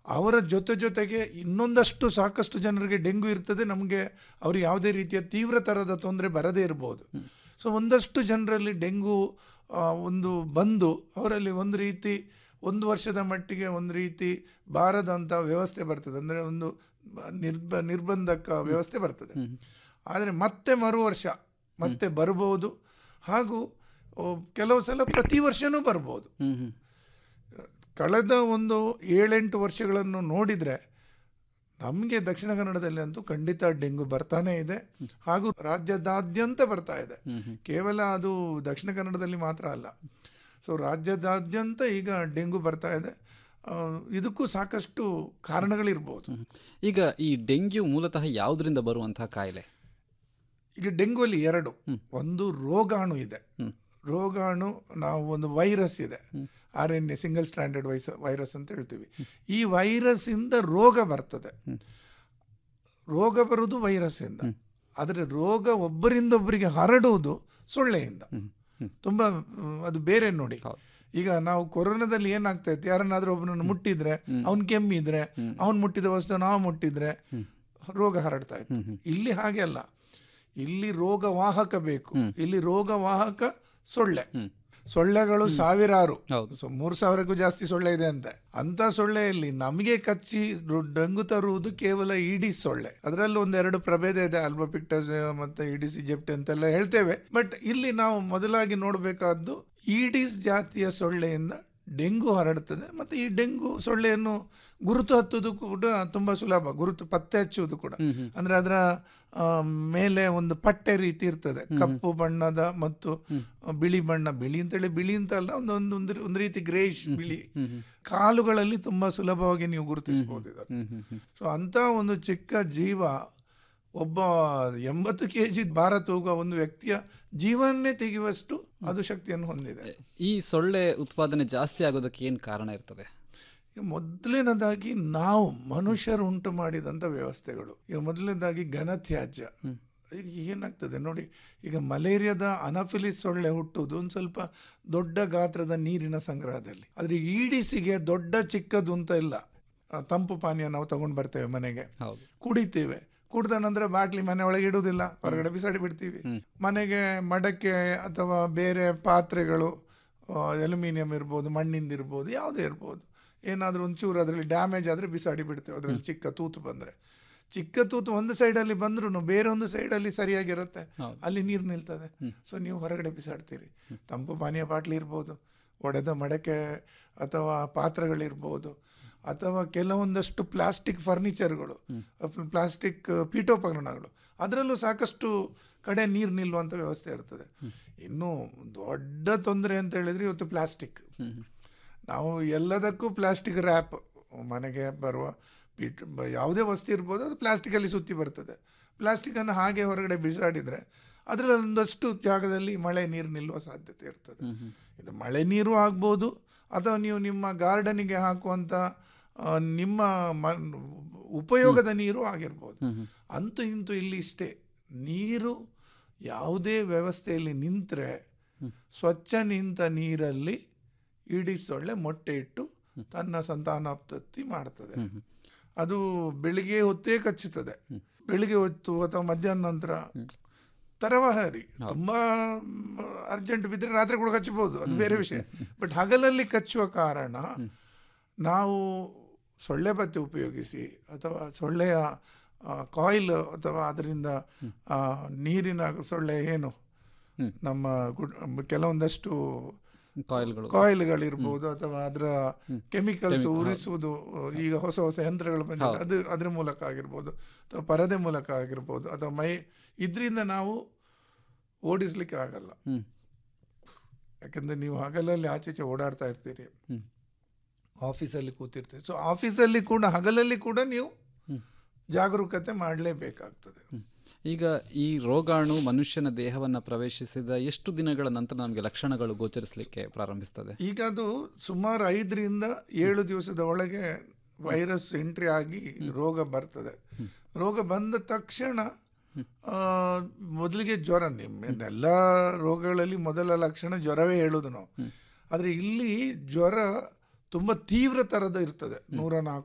ಅವರ ಜೊತೆ ಜೊತೆಗೆ ಇನ್ನೊಂದಷ್ಟು ಸಾಕಷ್ಟು ಜನರಿಗೆ ಡೆಂಗು ಇರ್ತದೆ ನಮಗೆ ಅವ್ರಿಗೆ ಯಾವುದೇ ರೀತಿಯ ತೀವ್ರ ಥರದ ತೊಂದರೆ ಬರದೇ ಇರ್ಬೋದು ಸೊ ಒಂದಷ್ಟು ಜನರಲ್ಲಿ ಡೆಂಗು ಆ, ಒಂದು ಬಂದು ಅವರಲ್ಲಿ ಒಂದು ರೀತಿ ಒಂದು ವರ್ಷದ ಮಟ್ಟಿಗೆ ಒಂದು ರೀತಿ ಬಾರದಂಥ ವ್ಯವಸ್ಥೆ ಬರ್ತದೆ ಅಂದರೆ ಒಂದು ನಿರ್ಬ ನಿರ್ಬಂಧಕ ವ್ಯವಸ್ಥೆ ಬರ್ತದೆ ಆದರೆ ಮತ್ತೆ ಮರು ವರ್ಷ ಮತ್ತೆ ಬರ್ಬೋದು ಹಾಗೂ ಆ, ಕೆಲವು ಸಲ ಪ್ರತಿ ವರ್ಷವೂ ಬರ್ಬೋದು ಹ್ಮ್ ಹ್ಮ್ ಕಳೆದ ಒಂದು ಏಳೆಂಟು ವರ್ಷಗಳನ್ನು ನೋಡಿದರೆ ನಮಗೆ ದಕ್ಷಿಣ ಕನ್ನಡದಲ್ಲಿ ಅಂತೂ ಖಂಡಿತ ಡೆಂಗು ಬರ್ತಾನೇ ಇದೆ ಹಾಗೂ ರಾಜ್ಯದಾದ್ಯಂತ ಬರ್ತಾ ಇದೆ ಕೇವಲ ಅದು ದಕ್ಷಿಣ ಕನ್ನಡದಲ್ಲಿ ಮಾತ್ರ ಅಲ್ಲ ಸೊ ರಾಜ್ಯದಾದ್ಯಂತ ಈಗ ಡೆಂಗು ಬರ್ತಾ ಇದೆ ಆ, ಇದಕ್ಕೂ ಸಾಕಷ್ಟು ಕಾರಣಗಳಿರ್ಬೋದು ಹ್ಮ್. ಈಗ ಈ ಡೆಂಗ್ಯೂ ಮೂಲತಃ ಯಾವುದರಿಂದ ಬರುವಂತಹ ಕಾಯಿಲೆ ಈಗ ಡೆಂಗುವಲ್ಲಿ ಎರಡು ಒಂದು ರೋಗಾಣು ಇದೆ ರೋಗಾಣು ನಾವು ಒಂದು ವೈರಸ್ ಇದೆ R N A single standard wise virus ಅಂತ ಹೇಳ್ತೀವಿ ಈ ವೈರಸ್ ಇಂದ ರೋಗ ಬರ್ತದೆ ರೋಗ ಬರುವುದು ವೈರಸ್ ಇಂದ ಆದರೆ ರೋಗ ಒಬ್ಬರಿಂದ ಒಬ್ಬರಿಗೆ ಹರಡುವುದು ಸೊಳ್ಳೆಯಿಂದ ತುಂಬ ಮ್, ಅದು ಬೇರೆ ನೋಡಿ ಈಗ ನಾವು ಕೊರೋನಾದಲ್ಲಿ ಏನಾಗ್ತಾ ಇತ್ತು ಯಾರನ್ನಾದ್ರೂ ಒಬ್ಬನನ್ನು ಮುಟ್ಟಿದ್ರೆ ಅವ್ನು ಕೆಮ್ಮಿದ್ರೆ ಅವ್ನು ಮುಟ್ಟಿದ ವಸ್ತು ನಾವು ಮುಟ್ಟಿದ್ರೆ ರೋಗ ಹರಡ್ತಾ ಇತ್ತು ಇಲ್ಲಿ ಹಾಗೆ ಅಲ್ಲ ಇಲ್ಲಿ ರೋಗ ವಾಹಕ ಬೇಕು ಇಲ್ಲಿ ರೋಗ ವಾಹಕ ಸೊಳ್ಳೆ ಸೊಳ್ಳೆಗಳು ಸಾವಿರಾರು ಸೊ ಮೂರು ಸಾವಿರಕ್ಕೂ ಜಾಸ್ತಿ ಸೊಳ್ಳೆ ಇದೆ ಅಂತೆ ಅಂತ ಸೊಳ್ಳೆಯಲ್ಲಿ ನಮಗೆ ಕಚ್ಚಿ ರು- ಡೆಂಗು ತರುವುದು ಕೇವಲ ಈಡಿಸ್ ಸೊಳ್ಳೆ ಅದರಲ್ಲೂ ಒಂದೆರಡು ಪ್ರಭೇದ ಇದೆ ಅಲ್ಬಪಿಕ್ಟಸ್ ಮತ್ತೆ ಈಡಿಸ್ ಇಜೆಪ್ಟ್ ಅಂತೆಲ್ಲ ಹೇಳ್ತೇವೆ ಬಟ್ ಇಲ್ಲಿ ನಾವು ಮೊದಲಾಗಿ ನೋಡಬೇಕಾದ್ದು ಈಡಿಸ್ ಜಾತಿಯ ಸೊಳ್ಳೆಯಿಂದ ಡೆಂಗು ಹರಡುತ್ತದೆ ಮತ್ತು ಈ ಡೆಂಗು ಸೊಳ್ಳೆಯನ್ನು ಗುರುತು ಹತ್ತುವುದು ಕೂಡ ತುಂಬ ಸುಲಭ ಗುರುತು ಪತ್ತೆ ಹಚ್ಚುವುದು ಕೂಡ ಅಂದ್ರೆ ಅದರ ಆ, ಮೇಲೆ ಒಂದು ಪಟ್ಟೆ ರೀತಿ ಇರ್ತದೆ ಕಪ್ಪು ಬಣ್ಣದ ಮತ್ತು ಬಿಳಿ ಬಣ್ಣ ಬಿಳಿ ಅಂತೇಳಿ ಬಿಳಿ ಅಂತ ಅಲ್ಲ ಒಂದು ಒಂದು ಒಂದು ಒಂದು ರೀತಿ ಗ್ರೇಷ್ ಬಿಳಿ ಕಾಲುಗಳಲ್ಲಿ ತುಂಬಾ ಸುಲಭವಾಗಿ ನೀವು ಗುರುತಿಸಬಹುದು ಇದನ್ನು ಸೊ ಅಂತ ಒಂದು ಚಿಕ್ಕ ಜೀವ ಒಬ್ಬ ಎಂಬತ್ತು ಕೆ ಜಿ ಭಾರ ತೂಗುವ ಒಂದು ವ್ಯಕ್ತಿಯ ಜೀವನ್ನೇ ತೆಗೆಯುವಷ್ಟು ಅದು ಶಕ್ತಿಯನ್ನು ಹೊಂದಿದೆ ಈ ಸೊಳ್ಳೆ ಉತ್ಪಾದನೆ ಜಾಸ್ತಿ ಆಗೋದಕ್ಕೆ ಏನು ಕಾರಣ ಇರ್ತದೆ ಈಗ ಮೊದಲನೇದಾಗಿ ನಾವು ಮನುಷ್ಯರು ಉಂಟು ಮಾಡಿದಂಥ ವ್ಯವಸ್ಥೆಗಳು ಈಗ ಮೊದಲನೇದಾಗಿ ಘನತ್ಯಾಜ್ಯ ಈಗ ಏನಾಗ್ತದೆ ನೋಡಿ ಈಗ ಮಲೇರಿಯಾದ ಅನಫಿಲಿಸ್ ಸೊಳ್ಳೆ ಹುಟ್ಟುವುದು ಒಂದು ಸ್ವಲ್ಪ ದೊಡ್ಡ ಗಾತ್ರದ ನೀರಿನ ಸಂಗ್ರಹದಲ್ಲಿ ಆದರೆ ಈಡಿಸಿಗೆ ದೊಡ್ಡ ಚಿಕ್ಕದು ಅಂತ ಇಲ್ಲ ಆ, ತಂಪು ಪಾನೀಯ ನಾವು ತಗೊಂಡು ಬರ್ತೇವೆ ಮನೆಗೆ ಹೌದು ಕುಡಿತೇವೆ ಕುಡ್ದ ನಂತರ ಬಾಟ್ಲಿ ಮನೆ ಒಳಗೆ ಇಡುವುದಿಲ್ಲ ಹೊರಗಡೆ ಬಿಸಾಡಿ ಬಿಡ್ತೀವಿ ಮನೆಗೆ ಮಡಕೆ ಅಥವಾ ಬೇರೆ ಪಾತ್ರೆಗಳು ಅಲ್ಯೂಮಿನಿಯಂ ಇರ್ಬೋದು ಮಣ್ಣಿಂದ ಇರ್ಬೋದು ಯಾವುದೇ ಇರ್ಬೋದು ಏನಾದರೂ ಒಂಚೂರು ಅದರಲ್ಲಿ ಡ್ಯಾಮೇಜ್ ಆದರೆ ಬಿಸಾಡಿ ಬಿಡ್ತೇವೆ ಅದರಲ್ಲಿ ಚಿಕ್ಕ ತೂತು ಬಂದರೆ ಚಿಕ್ಕ ತೂತು ಒಂದು ಸೈಡಲ್ಲಿ ಬಂದ್ರೂ ಬೇರೆ ಒಂದು ಸೈಡಲ್ಲಿ ಸರಿಯಾಗಿರುತ್ತೆ ಅಲ್ಲಿ ನೀರು ನಿಲ್ತದೆ ಸೊ ನೀವು ಹೊರಗಡೆ ಬಿಸಾಡ್ತೀರಿ ತಂಪು ಪಾನೀಯ ಬಾಟ್ಲಿ ಇರ್ಬೋದು ಒಡೆದ ಮಡಕೆ ಅಥವಾ ಪಾತ್ರೆಗಳಿರ್ಬೋದು ಅಥವಾ ಕೆಲವೊಂದಷ್ಟು ಪ್ಲಾಸ್ಟಿಕ್ ಫರ್ನಿಚರ್ಗಳು ಪ್ಲಾಸ್ಟಿಕ್ ಪೀಠೋಪಕರಣಗಳು ಅದರಲ್ಲೂ ಸಾಕಷ್ಟು ಕಡೆ ನೀರು ನಿಲ್ಲುವಂಥ ವ್ಯವಸ್ಥೆ ಇರ್ತದೆ ಇನ್ನು ದೊಡ್ಡ ತೊಂದರೆ ಅಂತ ಹೇಳಿದ್ರೆ ಇವತ್ತು ಪ್ಲಾಸ್ಟಿಕ್ ನಾವು ಎಲ್ಲದಕ್ಕೂ ಪ್ಲಾಸ್ಟಿಕ್ ರ್ಯಾಪ್ ಮನೆಗೆ ಬರುವ ಪೀಠ ಬ- ಯಾವುದೇ ವಸ್ತು ಇರ್ಬೋದು ಅದು ಪ್ಲಾಸ್ಟಿಕಲ್ಲಿ ಸುತ್ತಿ ಬರ್ತದೆ ಪ್ಲಾಸ್ಟಿಕನ್ನು ಹಾಗೆ ಹೊರಗಡೆ ಬಿಸಾಡಿದರೆ ಅದರಲ್ಲಿ ಒಂದಷ್ಟು ಜಾಗದಲ್ಲಿ ಮಳೆ ನೀರು ನಿಲ್ಲುವ ಸಾಧ್ಯತೆ ಇರ್ತದೆ ಇದು ಮಳೆ ನೀರು ಆಗ್ಬೋದು ಅಥವಾ ನೀವು ನಿಮ್ಮ ಗಾರ್ಡನಿಗೆ ಹಾಕುವಂಥ ಆ, ನಿಮ್ಮ ಮನ್ ಉಪಯೋಗದ ನೀರು ಆಗಿರ್ಬೋದು ಅಂತೂ ಇಂತೂ ಇಲ್ಲಿ ಇಷ್ಟೇ ನೀರು ಯಾವುದೇ ವ್ಯವಸ್ಥೆಯಲ್ಲಿ ನಿಂತರೆ ಸ್ವಚ್ಛ ನಿಂತ ನೀರಲ್ಲಿ ಇಡೀ ಸೊಳ್ಳೆ ಮೊಟ್ಟೆ ಇಟ್ಟು ತನ್ನ ಸಂತಾನೋತ್ಪತ್ತಿ ಮಾಡ್ತದೆ ಅದು ಬೆಳಿಗ್ಗೆ ಹೊತ್ತೇ ಕಚ್ಚುತ್ತದೆ ಬೆಳಿಗ್ಗೆ ಹೊತ್ತು ಅಥವಾ ಮಧ್ಯಾಹ್ನ ನಂತರ ತರವಹಾರಿ ತುಂಬಾ ಅರ್ಜೆಂಟ್ ಬಿದ್ದರೆ ರಾತ್ರಿ ಕೂಡ ಕಚ್ಚಬಹುದು ಅದು ಬೇರೆ ವಿಷಯ ಬಟ್ ಹಗಲಲ್ಲಿ ಕಚ್ಚುವ ಕಾರಣ ನಾವು ಸೊಳ್ಳೆ ಬತ್ತಿ ಉಪಯೋಗಿಸಿ ಅಥವಾ ಸೊಳ್ಳೆಯ ಕಾಯಿಲ್ ಅಥವಾ ಅದರಿಂದ ಆ, ನೀರಿನ ಸೊಳ್ಳೆ ಏನು ನಮ್ಮ ಗುಡ್- ಕೆಲವೊಂದಷ್ಟು ಕಾಯಿಲ್ಗಳು ಕಾಯಿಲ್ಗಳಿರ್ಬೋದು ಅಥವಾ ಅದರ ಕೆಮಿಕಲ್ಸ್ ಉರಿಸುವುದು ಈಗ ಹೊಸ ಹೊಸ ಯಂತ್ರಗಳು ಬಂದಿದೆ ಅದು ಅದ್ರ ಮೂಲಕ ಆಗಿರ್ಬೋದು ಅಥವಾ ಪರದೆ ಮೂಲಕ ಆಗಿರ್ಬೋದು ಅಥವಾ ಮೈ ಇದರಿಂದ ನಾವು ಓಡಿಸ್ಲಿಕ್ಕೆ ಆಗಲ್ಲ ಹ್ಮ್. ಯಾಕಂದ್ರೆ ನೀವು ಹಗಲಲ್ಲಿ ಆಚೀಚೆ ಓಡಾಡ್ತಾ ಇರ್ತೀರಿ ಆಫೀಸಲ್ಲಿ ಕೂತಿರ್ತೀರಿ ಸೊ ಆಫೀಸಲ್ಲಿ ಕೂಡ ಹಗಲಲ್ಲಿ ಕೂಡ ನೀವು ಜಾಗರೂಕತೆ ಮಾಡಲೇಬೇಕಾಗ್ತದೆ ಈಗ ಈ ರೋಗಾಣು ಮನುಷ್ಯನ ದೇಹವನ್ನು ಪ್ರವೇಶಿಸಿದ ಎಷ್ಟು ದಿನಗಳ ನಂತರ ನಮಗೆ ಲಕ್ಷಣಗಳು ಗೋಚರಿಸಲಿಕ್ಕೆ ಪ್ರಾರಂಭಿಸ್ತದೆ ಈಗ ಅದು ಸುಮಾರು ಐದರಿಂದ ಏಳು ದಿವಸದ ಒಳಗೆ ವೈರಸ್ ಎಂಟ್ರಿ ಆಗಿ ರೋಗ ಬರ್ತದೆ ರೋಗ ಬಂದ ತಕ್ಷಣ ಆ, ಮೊದಲಿಗೆ ಜ್ವರ ನಿಮ್ಮ ಎಲ್ಲ ರೋಗಗಳಲ್ಲಿ ಮೊದಲ ಲಕ್ಷಣ ಜ್ವರವೇ ಹೇಳೋದು ನಾವು ಆದರೆ ಇಲ್ಲಿ ಜ್ವರ ತುಂಬ ತೀವ್ರ ಥರದ ಇರ್ತದೆ ನೂರ ನಾಲ್ಕು